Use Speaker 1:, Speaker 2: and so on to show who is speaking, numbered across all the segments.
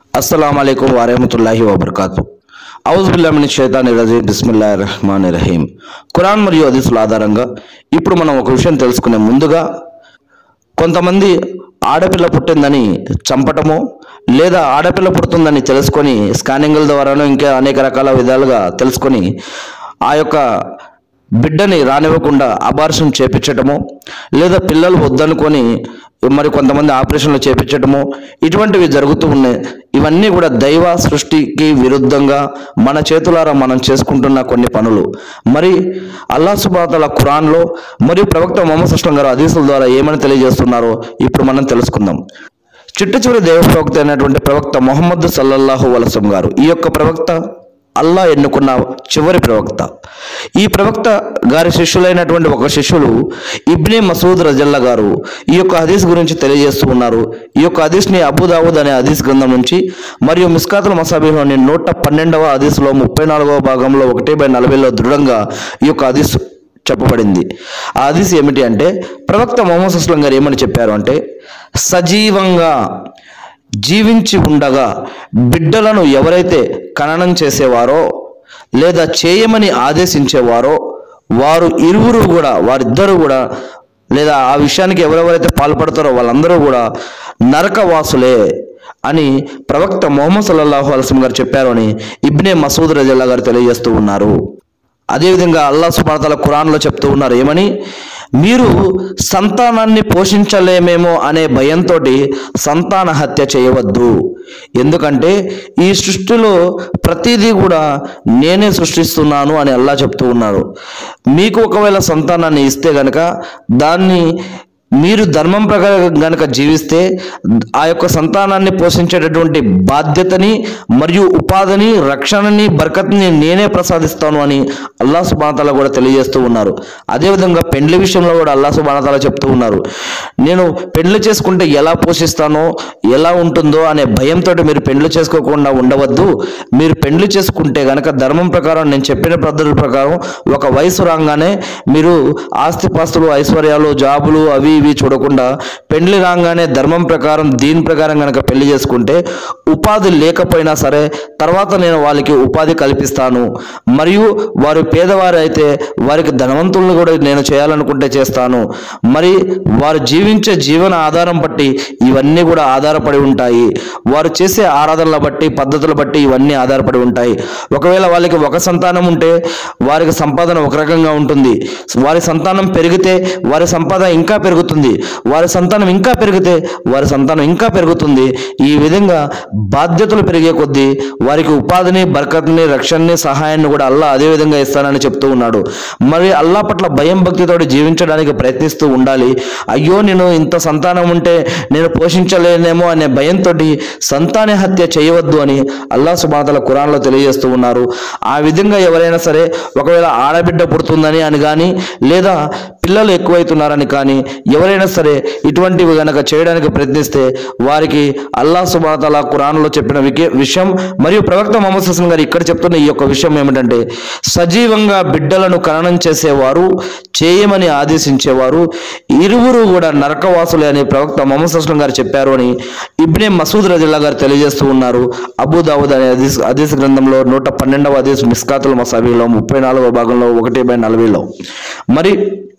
Speaker 1: అస్సలం అయికం వరహమతుల్లాహి వబర్కాతు ఔజుబుల్లామిని షైతాని రజీం బిస్మిల్లా రహమాన్ రహీం ఖురాన్ మరియు హదీసుల ఆధారంగా ఇప్పుడు మనం ఒక విషయం తెలుసుకునే ముందుగా కొంతమంది ఆడపిల్ల పుట్టిందని చంపటము లేదా ఆడపిల్ల పుడుతుందని తెలుసుకొని స్కానింగ్ల ద్వారానో ఇంకా అనేక రకాల విధాలుగా తెలుసుకొని ఆ యొక్క బిడ్డని రానివ్వకుండా అబార్షన్ చేపించటము లేదా పిల్లలు వద్దనుకొని మరి కొంతమంది ఆపరేషన్లు చేపించటము ఇటువంటివి జరుగుతూ ఉన్నాయి ఇవన్నీ కూడా దైవ సృష్టికి విరుద్ధంగా మన చేతులారా మనం చేసుకుంటున్న కొన్ని పనులు మరి అల్లా సుబాతల ఖురాన్లో మరియు ప్రవక్త మొహమ్మద్ సుస్లం గారు హదీసుల ద్వారా ఏమని తెలియజేస్తున్నారో ఇప్పుడు మనం తెలుసుకుందాం చిట్ట చివరి దైవ ప్రవక్త అయినటువంటి ప్రవక్త మొహమ్మద్ సల్లల్లాహు వలసం గారు ఈ యొక్క ప్రవక్త అల్లా ఎన్నుకున్న చివరి ప్రవక్త ఈ ప్రవక్త గారి శిష్యులైనటువంటి ఒక శిష్యులు ఇబ్నే మసూద్ రజల్లా గారు ఈ యొక్క హదీస్ గురించి తెలియజేస్తూ ఉన్నారు ఈ యొక్క హదీస్ని అబుదావుద్ అనే హదీస్ గ్రంథం నుంచి మరియు మిస్కాతుల మసాబీలోని నూట పన్నెండవ హదీస్లో ముప్పై నాలుగవ భాగంలో ఒకటి బై నలభైలో దృఢంగా ఈ యొక్క హదీస్ చెప్పబడింది ఆ హదీస్ ఏమిటి అంటే ప్రవక్త మొహమ్మద్ అస్లం గారు ఏమని చెప్పారు అంటే సజీవంగా జీవించి ఉండగా బిడ్డలను ఎవరైతే ఖననం చేసేవారో లేదా చేయమని ఆదేశించేవారో వారు ఇరువురు కూడా వారిద్దరూ కూడా లేదా ఆ విషయానికి ఎవరెవరైతే పాల్పడతారో వాళ్ళందరూ కూడా నరకవాసులే అని ప్రవక్త మొహమ్మద్ సల్లల్లాహు అలసం గారు చెప్పారు అని ఇబ్నే మసూద్ రజల్లా గారు తెలియజేస్తూ ఉన్నారు అదేవిధంగా అల్లా సుబాతల ఖురాన్లో చెప్తూ ఉన్నారు ఏమని మీరు సంతానాన్ని పోషించలేమేమో అనే భయంతో సంతాన హత్య చేయవద్దు ఎందుకంటే ఈ సృష్టిలో ప్రతిదీ కూడా నేనే సృష్టిస్తున్నాను అని అల్లా చెప్తూ ఉన్నారు మీకు ఒకవేళ సంతానాన్ని ఇస్తే గనక దాన్ని మీరు ధర్మం ప్రకారం గనక జీవిస్తే ఆ యొక్క సంతానాన్ని పోషించేటటువంటి బాధ్యతని మరియు ఉపాధిని రక్షణని బరకత్ని నేనే ప్రసాదిస్తాను అని అల్లా సుబానతాల కూడా తెలియజేస్తూ ఉన్నారు అదేవిధంగా పెండ్లి విషయంలో కూడా అల్లా సుబానతాల చెప్తూ ఉన్నారు నేను పెండ్లి చేసుకుంటే ఎలా పోషిస్తానో ఎలా ఉంటుందో అనే భయంతో మీరు పెండ్లి చేసుకోకుండా ఉండవద్దు మీరు పెండ్లి చేసుకుంటే గనక ధర్మం ప్రకారం నేను చెప్పిన పద్ధతుల ప్రకారం ఒక వయసు రాగానే మీరు ఆస్తిపాస్తులు ఐశ్వర్యాలు జాబులు అవి ఇవి చూడకుండా పెళ్లి రాగానే ధర్మం ప్రకారం దీని ప్రకారం కనుక పెళ్లి చేసుకుంటే ఉపాధి లేకపోయినా సరే తర్వాత నేను వాళ్ళకి ఉపాధి కల్పిస్తాను మరియు వారు పేదవారు అయితే వారికి ధనవంతులను కూడా నేను చేయాలనుకుంటే చేస్తాను మరి వారు జీవించే జీవన ఆధారం బట్టి ఇవన్నీ కూడా ఆధారపడి ఉంటాయి వారు చేసే ఆరాధనల బట్టి పద్ధతుల బట్టి ఇవన్నీ ఆధారపడి ఉంటాయి ఒకవేళ వాళ్ళకి ఒక సంతానం ఉంటే వారికి సంపాదన ఒక రకంగా ఉంటుంది వారి సంతానం పెరిగితే వారి సంపాదన ఇంకా పెరుగుతుంది వారి సంతానం ఇంకా పెరిగితే వారి సంతానం ఇంకా పెరుగుతుంది ఈ విధంగా బాధ్యతలు పెరిగే కొద్దీ వారికి ఉపాధిని బరకత్ని రక్షణని సహాయాన్ని కూడా అల్లా అదే విధంగా ఇస్తానని చెప్తూ ఉన్నాడు మరి అల్లా పట్ల భయం భక్తితో జీవించడానికి ప్రయత్నిస్తూ ఉండాలి అయ్యో నేను ఇంత సంతానం ఉంటే నేను పోషించలేనేమో అనే భయంతో సంతాన హత్య చేయవద్దు అని అల్లా సుబాతల ఖురాన్లో తెలియజేస్తూ ఉన్నారు ఆ విధంగా ఎవరైనా సరే ఒకవేళ ఆడబిడ్డ పుడుతుందని అని కానీ లేదా పిల్లలు ఎక్కువైతున్నారని కానీ ఎవరైనా సరే ఇటువంటివి గనక చేయడానికి ప్రయత్నిస్తే వారికి అల్లా సుబాతల ఖురాన్లో చెప్పిన వికే- విషయం మరియు ప్రవక్త మొహమ్మద్ హసన్ గారు ఇక్కడ చెప్తున్న ఈ యొక్క విషయం ఏమిటంటే సజీవంగా బిడ్డలను ఖననం చేసేవారు చేయమని ఆదేశించేవారు ఇరువురు కూడా నరకవాసులే అని ప్రవక్త మొహమ్మద్ హసన్ గారు చెప్పారు అని ఇబ్నే మసూద్ రజిల్లా గారు తెలియజేస్తూ ఉన్నారు అబూ దావుద్ అనే హదీస్ హదీస్ గ్రంథంలో నూట పన్నెండవ హదీస్ మిస్కాతుల్ మసాబీలో ముప్పై నాలుగవ భాగంలో ఒకటి బై నలభైలో మరి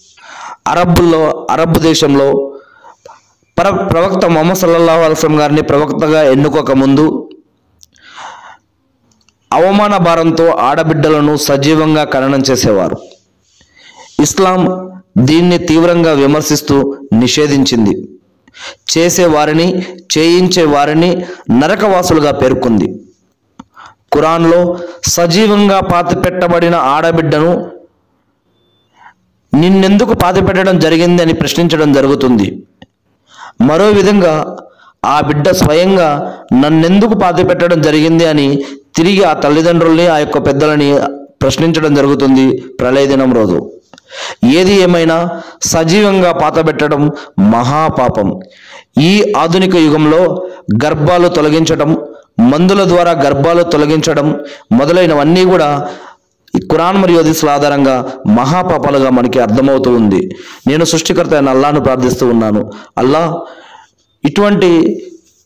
Speaker 1: అరబ్బుల్లో అరబ్ దేశంలో ప్ర ప్రవక్త మొహమ్మద్ సల్లల్లాహు అలసం గారిని ప్రవక్తగా ఎన్నుకోక ముందు అవమాన భారంతో ఆడబిడ్డలను సజీవంగా ఖననం చేసేవారు ఇస్లాం దీన్ని తీవ్రంగా విమర్శిస్తూ నిషేధించింది చేసే వారిని చేయించే వారిని నరకవాసులుగా పేర్కొంది ఖురాన్లో సజీవంగా పాతిపెట్టబడిన ఆడబిడ్డను నిన్నెందుకు పాతిపెట్టడం జరిగింది అని ప్రశ్నించడం జరుగుతుంది మరో విధంగా ఆ బిడ్డ స్వయంగా నన్నెందుకు పాతిపెట్టడం జరిగింది అని తిరిగి ఆ తల్లిదండ్రుల్ని ఆ యొక్క పెద్దలని ప్రశ్నించడం జరుగుతుంది ప్రళయ దినం రోజు ఏది ఏమైనా సజీవంగా పాతబెట్టడం మహాపాపం ఈ ఆధునిక యుగంలో గర్భాలు తొలగించడం మందుల ద్వారా గర్భాలు తొలగించడం మొదలైనవన్నీ కూడా ఈ ఖురాన్ మరియు హదీసుల ఆధారంగా మహాపాపాలుగా మనకి అర్థమవుతూ ఉంది నేను సృష్టికర్త అయిన అల్లాను ప్రార్థిస్తూ ఉన్నాను అల్లా ఇటువంటి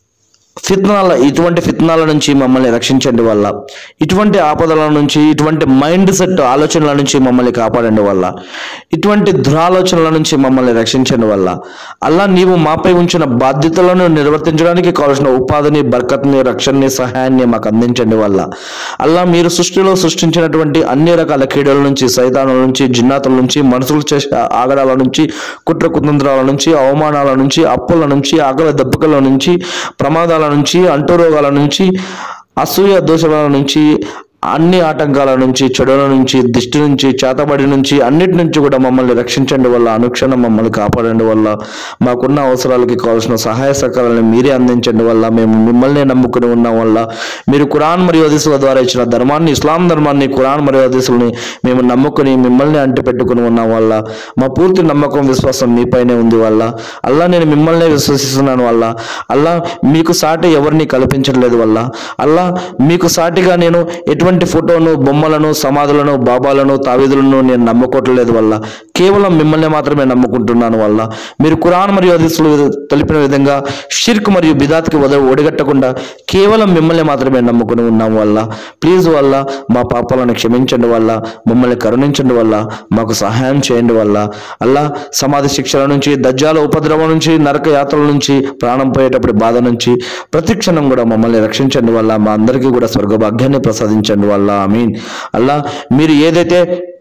Speaker 1: ఫిత్నాల ఇటువంటి ఫిత్నాల నుంచి మమ్మల్ని రక్షించండి వల్ల ఇటువంటి ఆపదల నుంచి ఇటువంటి మైండ్ సెట్ ఆలోచనల నుంచి మమ్మల్ని కాపాడండి వల్ల ఇటువంటి దురాలోచనల నుంచి మమ్మల్ని రక్షించండి వల్ల అల్లా నీవు మాపై ఉంచిన బాధ్యతలను నిర్వర్తించడానికి కావాల్సిన ఉపాధిని బర్కత్ని రక్షణని సహాయాన్ని మాకు అందించండి వల్ల అల్లా మీరు సృష్టిలో సృష్టించినటువంటి అన్ని రకాల కీడల నుంచి సైతానుల నుంచి జిన్నాతుల నుంచి మనుషులు చేసే ఆగడాల నుంచి కుట్ర కుతంత్రాల నుంచి అవమానాల నుంచి అప్పుల నుంచి ఆకలి దెబ్బకల నుంచి ప్రమాదాల నుంచి అంటురోగాల నుంచి అసూయ దోషాల నుంచి అన్ని ఆటంకాల నుంచి చెడుల నుంచి దిష్టి నుంచి చేతబడి నుంచి అన్నిటి నుంచి కూడా మమ్మల్ని రక్షించండి వల్ల అనుక్షణం మమ్మల్ని కాపాడండి వల్ల మాకున్న అవసరాలకి కావాల్సిన సహాయ సహకారాలను మీరే అందించండి వల్ల మేము మిమ్మల్ని నమ్ముకుని ఉన్నాం వల్ల మీరు కురాన్ మరియు హదీసుల ద్వారా ఇచ్చిన ధర్మాన్ని ఇస్లాం ధర్మాన్ని కురాన్ మరియు హదీసులని మేము నమ్ముకుని మిమ్మల్ని అంటి పెట్టుకుని ఉన్నాం వల్ల మా పూర్తి నమ్మకం విశ్వాసం మీపైనే ఉంది వల్ల అల్లా నేను మిమ్మల్నే విశ్వసిస్తున్నాను వల్ల అల్లా మీకు సాటి ఎవరిని కల్పించట్లేదు వల్ల అల్లా మీకు సాటిగా నేను ఎటువంటి ఫోటోను బొమ్మలను సమాధులను బాబాలను తావీదులను నేను నమ్ముకోవట్లేదు వల్ల కేవలం మిమ్మల్ని మాత్రమే నమ్ముకుంటున్నాను వల్ల మీరు కురాన్ మరియు హదీసులు తెలిపిన విధంగా షిర్క్ మరియు బిదాత్కి వద ఒడిగట్టకుండా కేవలం మిమ్మల్ని మాత్రమే నమ్ముకుని ఉన్నాం వల్ల ప్లీజ్ వల్ల మా పాపాలను క్షమించండి వల్ల మమ్మల్ని కరుణించండి వల్ల మాకు సహాయం చేయండి వల్ల అల్లా సమాధి శిక్షల నుంచి దజ్జాల ఉపద్రవం నుంచి నరక యాత్రల నుంచి ప్రాణం పోయేటప్పుడు బాధ నుంచి ప్రతి క్షణం కూడా మమ్మల్ని రక్షించండి వల్ల మా అందరికీ కూడా స్వర్గభాగ్యాన్ని ప్రసాదించండి వల్ల ఐ మీన్ అల్లా మీరు ఏదైతే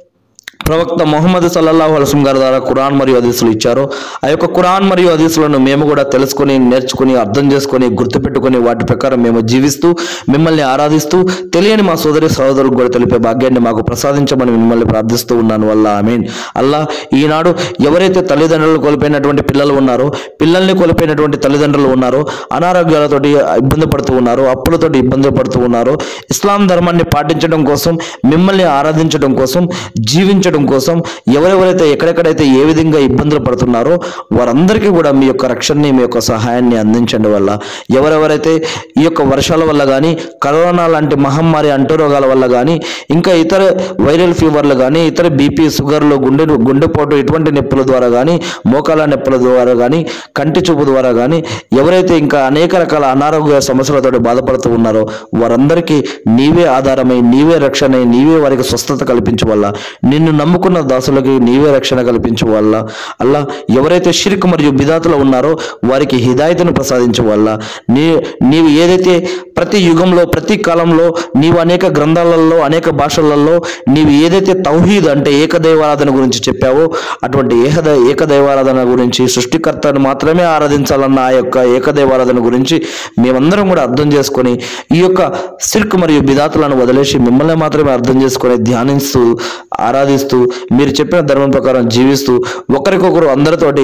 Speaker 1: ప్రవక్త మొహమ్మద్ సల్లల్లాహు అలసం గారి ద్వారా ఖురాన్ మరియు హదీసులు ఇచ్చారో ఆ యొక్క ఖురాన్ మరియు హదీసులను మేము కూడా తెలుసుకొని నేర్చుకుని అర్థం చేసుకొని గుర్తుపెట్టుకొని వాటి ప్రకారం మేము జీవిస్తూ మిమ్మల్ని ఆరాధిస్తూ తెలియని మా సోదరి సహోదరులకు కూడా తెలిపే భాగ్యాన్ని మాకు ప్రసాదించమని మిమ్మల్ని ప్రార్థిస్తూ ఉన్నాను వల్ల ఐ మీన్ అల్లా ఈనాడు ఎవరైతే తల్లిదండ్రులు కోల్పోయినటువంటి పిల్లలు ఉన్నారో పిల్లల్ని కోల్పోయినటువంటి తల్లిదండ్రులు ఉన్నారో అనారోగ్యాలతోటి ఇబ్బంది పడుతూ ఉన్నారో అప్పులతోటి ఇబ్బంది పడుతూ ఉన్నారో ఇస్లాం ధర్మాన్ని పాటించడం కోసం మిమ్మల్ని ఆరాధించడం కోసం జీవించడం కోసం ఎవరెవరైతే ఎక్కడెక్కడైతే ఏ విధంగా ఇబ్బందులు పడుతున్నారో వారందరికీ కూడా మీ యొక్క రక్షణని మీ యొక్క సహాయాన్ని అందించండి వల్ల ఎవరెవరైతే ఈ యొక్క వర్షాల వల్ల కానీ కరోనా లాంటి మహమ్మారి అంటురోగాల వల్ల కానీ ఇంకా ఇతర వైరల్ ఫీవర్లు కానీ ఇతర బీపీ షుగర్లు గుండె గుండెపోటు ఇటువంటి నొప్పుల ద్వారా కానీ మోకాల నొప్పుల ద్వారా కానీ కంటి చూపు ద్వారా కానీ ఎవరైతే ఇంకా అనేక రకాల అనారోగ్య సమస్యలతో బాధపడుతూ ఉన్నారో వారందరికీ నీవే ఆధారమై నీవే రక్షణ నీవే వారికి స్వస్థత కల్పించు వల్ల నిన్ను నమ్ముకున్న దాసులకి నీవే రక్షణ కల్పించు వల్ల అల్లా ఎవరైతే షిర్క్ మరియు బిదాతులు ఉన్నారో వారికి హిదాయతను ప్రసాదించు వల్ల నీ నీవు ఏదైతే ప్రతి యుగంలో ప్రతి కాలంలో నీవు అనేక గ్రంథాలలో అనేక భాషలలో నీవు ఏదైతే తౌహీద్ అంటే ఏకదైవారాధన గురించి చెప్పావో అటువంటి ఏకద ఏకదైవారాధన గురించి సృష్టికర్తను మాత్రమే ఆరాధించాలన్న ఆ యొక్క ఏకదైవారాధన గురించి మేమందరం కూడా అర్థం చేసుకొని ఈ యొక్క సిర్క్ మరియు బిదాతులను వదిలేసి మిమ్మల్ని మాత్రమే అర్థం చేసుకొని ధ్యానిస్తూ ఆరాధిస్తూ మీరు చెప్పిన ధర్మం ప్రకారం జీవిస్తూ ఒకరికొకరు అందరితోటి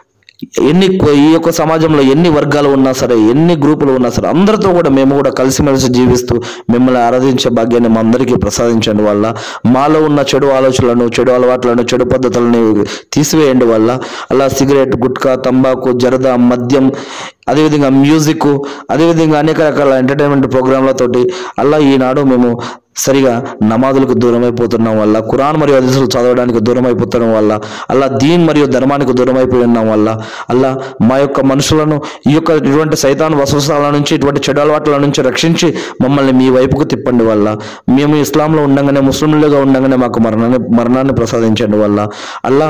Speaker 1: ఎన్ని ఈ యొక్క సమాజంలో ఎన్ని వర్గాలు ఉన్నా సరే ఎన్ని గ్రూపులు ఉన్నా సరే అందరితో కూడా మేము కూడా కలిసిమెలిసి జీవిస్తూ మిమ్మల్ని ఆరాధించే భాగ్యాన్ని మా అందరికీ ప్రసాదించండి వల్ల మాలో ఉన్న చెడు ఆలోచనలను చెడు అలవాట్లను చెడు పద్ధతులను తీసివేయండి వల్ల అలా సిగరెట్ గుట్కా తంబాకు జరద మద్యం అదేవిధంగా మ్యూజిక్ అదేవిధంగా అనేక రకాల ఎంటర్టైన్మెంట్ ప్రోగ్రాంలతోటి అలా ఈనాడు మేము సరిగా నమాజులకు దూరం అయిపోతున్నాం వల్ల ఖురాన్ మరియు హదీసులు చదవడానికి దూరం అయిపోతున్నాం వల్ల అలా దీన్ మరియు ధర్మానికి దూరం అయిపోయి ఉన్నాం వల్ల అలా మా యొక్క మనుషులను ఈ యొక్క ఇటువంటి సైతాన్ వసవసాల నుంచి ఇటువంటి చెడు అలవాట్ల నుంచి రక్షించి మమ్మల్ని మీ వైపుకు తిప్పండి వల్ల మేము ఇస్లాంలో ఉండగానే ముస్లింలుగా ఉండగానే మాకు మరణాన్ని మరణాన్ని ప్రసాదించండి వల్ల అల్లా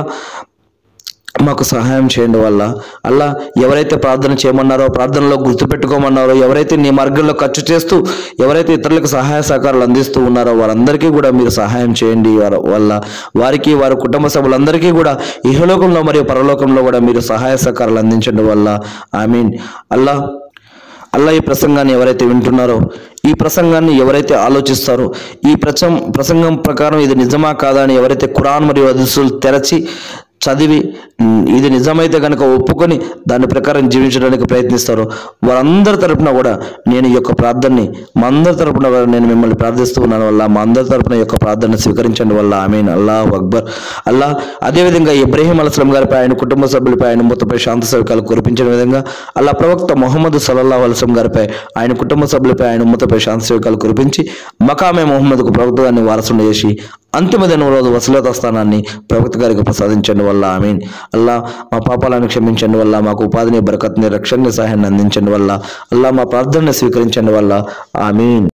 Speaker 1: మాకు సహాయం చేయండి వల్ల అల్లా ఎవరైతే ప్రార్థన చేయమన్నారో ప్రార్థనలో గుర్తుపెట్టుకోమన్నారో ఎవరైతే నీ మార్గంలో ఖర్చు చేస్తూ ఎవరైతే ఇతరులకు సహాయ సహకారాలు అందిస్తూ ఉన్నారో వారందరికీ కూడా మీరు సహాయం చేయండి వారి వల్ల వారికి వారి కుటుంబ సభ్యులందరికీ కూడా ఇహలోకంలో మరియు పరలోకంలో కూడా మీరు సహాయ సహకారాలు అందించండి వల్ల ఐ మీన్ అల్లా అల్లా ఈ ప్రసంగాన్ని ఎవరైతే వింటున్నారో ఈ ప్రసంగాన్ని ఎవరైతే ఆలోచిస్తారో ఈ ప్రసం ప్రసంగం ప్రకారం ఇది నిజమా కాదా అని ఎవరైతే ఖురాన్ మరియు హదీసులు తెరచి చదివి "ఉమ్, ఇది నిజమైతే కనుక ఒప్పుకొని దాని ప్రకారం జీవించడానికి ప్రయత్నిస్తారో వారందరి తరపున కూడా నేను ఈ యొక్క ప్రార్థనని మా అందరి తరపున కూడా నేను మిమ్మల్ని ప్రార్థిస్తూ ఉన్నాను వల్ల మా అందరి తరపున ఈ యొక్క ప్రార్థన స్వీకరించండి వల్ల ఆమీన్ అల్లాహ్ అక్బర్ అల్లా అదేవిధంగా ఇబ్రహీం అలస్లం గారిపై ఆయన కుటుంబ సభ్యులపై ఆయన మూతపై శాంతి సౌకాలు కురిపించిన విధంగా అల్లా ప్రవక్త మొహమ్మద్ సల్లల్లాహు అలస్లం గారిపై ఆయన కుటుంబ సభ్యులపై ఆయన మూతపై శాంతి సౌకాలు కురిపించి మకామే మొహమ్మద్కు ప్రవక్త గారిని వారసుని చేసి అంతిమ దినం రోజు వసలత స్థానాన్ని ప్రవక్త గారికి ప్రసాదించండి వల్ల ఆమీన్ అల్లా మా పాపాలను క్షమించండి వల్ల మాకు ఉపాధిని బరకత్ని రక్షణని సహాయాన్ని అందించండి వల్ల అల్లా మా ప్రార్థనని స్వీకరించండి వల్ల ఆమీన్